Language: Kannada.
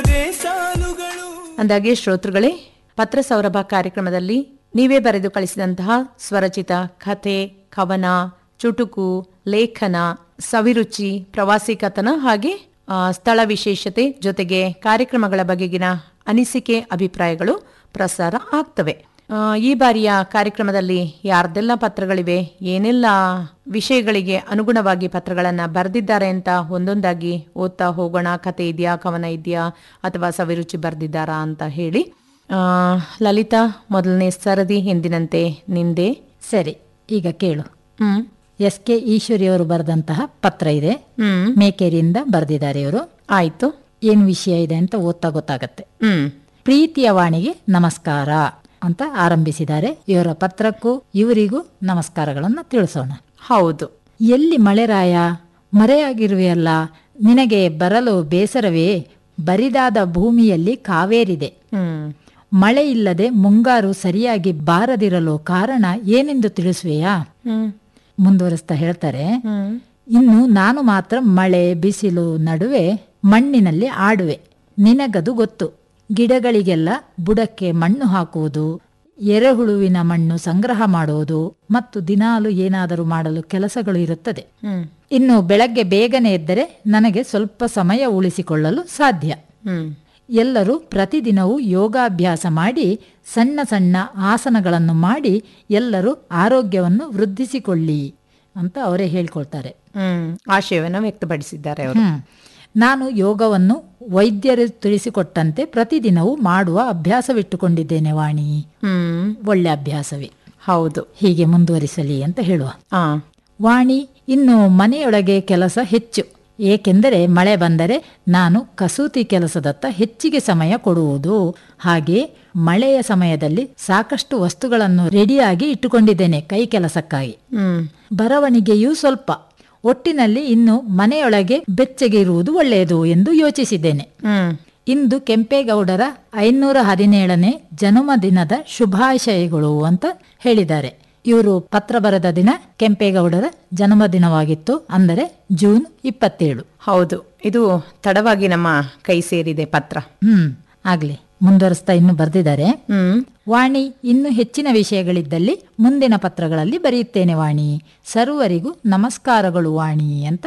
ಸಾಲುಗಳು ಅಂದಾಗೆ ಶ್ರೋತೃಗಳೇ ಪತ್ರ ಸೌರಭ ಕಾರ್ಯಕ್ರಮದಲ್ಲಿ ನೀವೇ ಬರೆದು ಕಳಿಸಿದಂತಹ ಸ್ವರಚಿತ ಕಥೆ ಕವನ ಚುಟುಕು ಲೇಖನ ಸವಿರುಚಿ ಪ್ರವಾಸಿ ಕಥನ ಹಾಗೆ ಆ, ಸ್ಥಳ ವಿಶೇಷತೆ ಜೊತೆಗೆ ಕಾರ್ಯಕ್ರಮಗಳ ಬಗೆಗಿನ ಅನಿಸಿಕೆ ಅಭಿಪ್ರಾಯಗಳು ಪ್ರಸಾರ ಆಗ್ತವೆ ಆ, ಈ ಬಾರಿಯ ಕಾರ್ಯಕ್ರಮದಲ್ಲಿ ಯಾರ್ದೆಲ್ಲ ಪತ್ರಗಳಿವೆ ಏನೆಲ್ಲ ವಿಷಯಗಳಿಗೆ ಅನುಗುಣವಾಗಿ ಪತ್ರಗಳನ್ನ ಬರೆದಿದ್ದಾರೆ ಅಂತ ಒಂದೊಂದಾಗಿ ಓದ್ತಾ ಹೋಗೋಣ ಕತೆ ಇದೆಯಾ ಕವನ ಇದೆಯಾ ಅಥವಾ ಸವಿರುಚಿ ಬರೆದಿದ್ದಾರಾ ಅಂತ ಹೇಳಿ ಆ, ಲಲಿತಾ ಮೊದಲನೇ ಸರದಿ ಎಂದಿನಂತೆ ನಿಂದೆ ಸರಿ ಈಗ ಕೇಳು ಹ್ಮ್ ಎಸ್ ಕೆ ಈಶ್ವರಿಯವರು ಬರೆದಂತಹ ಪತ್ರ ಇದೆ ಹ್ಮ್ ಮೇಕೇರಿಯಿಂದ ಬರೆದಿದ್ದಾರೆ ಇವರು ಆಯ್ತು ಏನು ವಿಷಯ ಇದೆ ಅಂತ ಓದ್ತಾ ಗೊತ್ತಾಗತ್ತೆ ಹ್ಮ್ ಪ್ರೀತಿಯ ವಾಣಿಗೆ ನಮಸ್ಕಾರ ಅಂತ ಆರಂಭಿಸಿದ್ದಾರೆ ಇವರ ಪತ್ರಕ್ಕೂ ಇವರಿಗೂ ನಮಸ್ಕಾರಗಳನ್ನು ತಿಳಿಸೋಣ ಹೌದು ಎಲ್ಲಿ ಮಳೆರಾಯ ಮರೆಯಾಗಿರುವೆಯಲ್ಲ ನಿನಗೆ ಬರಲು ಬೇಸರವೇ ಬರಿದಾದ ಭೂಮಿಯಲ್ಲಿ ಕಾವೇರಿದೆ ಹ್ಮ್ ಮಳೆ ಇಲ್ಲದೆ ಮುಂಗಾರು ಸರಿಯಾಗಿ ಬಾರದಿರಲು ಕಾರಣ ಏನೆಂದು ತಿಳಿಸುವೆಯಾ ಹ್ಮ್ ಮುಂದುವರಿಸ್ತಾ ಹೇಳ್ತಾರೆ ಹ್ಮ್ ಇನ್ನು ನಾನು ಮಾತ್ರ ಮಳೆ ಬಿಸಿಲು ನಡುವೆ ಮಣ್ಣಿನಲ್ಲಿ ಆಡುವೆ ನಿನಗದು ಗೊತ್ತು ಗಿಡಗಳಿಗೆಲ್ಲ ಬುಡಕ್ಕೆ ಮಣ್ಣು ಹಾಕುವುದು ಎರೆಹುಳುವಿನ ಮಣ್ಣು ಸಂಗ್ರಹ ಮಾಡುವುದು ಮತ್ತು ದಿನಾಲು ಏನಾದರೂ ಮಾಡಲು ಕೆಲಸಗಳು ಇರುತ್ತದೆ ಹ್ಮ್ ಇನ್ನು ಬೆಳಗ್ಗೆ ಬೇಗನೆ ಎದ್ದರೆ ನನಗೆ ಸ್ವಲ್ಪ ಸಮಯ ಉಳಿಸಿಕೊಳ್ಳಲು ಸಾಧ್ಯ ಹ್ಮ್ ಎಲ್ಲರೂ ಪ್ರತಿದಿನವೂ ಯೋಗಾಭ್ಯಾಸ ಮಾಡಿ ಸಣ್ಣ ಸಣ್ಣ ಆಸನಗಳನ್ನು ಮಾಡಿ ಎಲ್ಲರೂ ಆರೋಗ್ಯವನ್ನು ವೃದ್ಧಿಸಿಕೊಳ್ಳಿ ಅಂತ ಅವರೇ ಹೇಳ್ಕೊಳ್ತಾರೆ ಹ್ಮ್ ಆಶಯವನ್ನ ವ್ಯಕ್ತಪಡಿಸಿದ್ದಾರೆ ಅವರು ಹ್ಮ್. ನಾನು ಯೋಗವನ್ನು ವೈದ್ಯರು ತಿಳಿಸಿಕೊಟ್ಟಂತೆ ಪ್ರತಿದಿನವೂ ಮಾಡುವ ಅಭ್ಯಾಸವಿಟ್ಟುಕೊಂಡಿದ್ದೇನೆ ವಾಣಿ ಹ್ಮ್ ಒಳ್ಳೆ ಅಭ್ಯಾಸವೇ ಹೌದು ಹೀಗೆ ಮುಂದುವರಿಸಲಿ ಅಂತ ಹೇಳುವ ಆ ವಾಣಿ ಇನ್ನು ಮನೆಯೊಳಗೆ ಕೆಲಸ ಹೆಚ್ಚು ಏಕೆಂದರೆ ಮಳೆ ಬಂದರೆ ನಾನು ಕಸೂತಿ ಕೆಲಸದತ್ತ ಹೆಚ್ಚಿಗೆ ಸಮಯ ಕೊಡುವುದು ಹಾಗೆ ಮಳೆಯ ಸಮಯದಲ್ಲಿ ಸಾಕಷ್ಟು ವಸ್ತುಗಳನ್ನು ರೆಡಿಯಾಗಿ ಇಟ್ಟುಕೊಂಡಿದ್ದೇನೆ ಕೈ ಕೆಲಸಕ್ಕಾಗಿ ಹ್ಮ್ ಬರವಣಿಗೆಯೂ ಸ್ವಲ್ಪ ಒಟ್ಟಿನಲ್ಲಿ ಇನ್ನು ಮನೆಯೊಳಗೆ ಬೆಚ್ಚಗೆ ಇರುವುದು ಒಳ್ಳೆಯದು ಎಂದು ಯೋಚಿಸಿದ್ದೇನೆ ಹ್ಮ್ ಇಂದು ಕೆಂಪೇಗೌಡರ ಐನೂರ ಹದಿನೇಳನೇ ಜನ್ಮದಿನದ ಶುಭಾಶಯಗಳು ಅಂತ ಹೇಳಿದ್ದಾರೆ ಇವರು ಪತ್ರ ಬರೆದ ದಿನ ಕೆಂಪೇಗೌಡರ ಜನ್ಮದಿನವಾಗಿತ್ತು ಅಂದರೆ ಜೂನ್ ಇಪ್ಪತ್ತೇಳು ಹೌದು ಇದು ತಡವಾಗಿ ನಮ್ಮ ಕೈ ಸೇರಿದೆ ಪತ್ರ ಹ್ಮ್ ಆಗ್ಲಿ ಮುಂದುವರಿಸ್ತಾ ಇನ್ನು ಬರೆದಿದ್ದಾರೆ ಹ್ಮ್ ವಾಣಿ ಇನ್ನು ಹೆಚ್ಚಿನ ವಿಷಯಗಳಿದ್ದಲ್ಲಿ ಮುಂದಿನ ಪತ್ರಗಳಲ್ಲಿ ಬರೆಯುತ್ತೇನೆ ವಾಣಿ ಸರ್ವರಿಗೂ ನಮಸ್ಕಾರಗಳು ವಾಣಿ ಅಂತ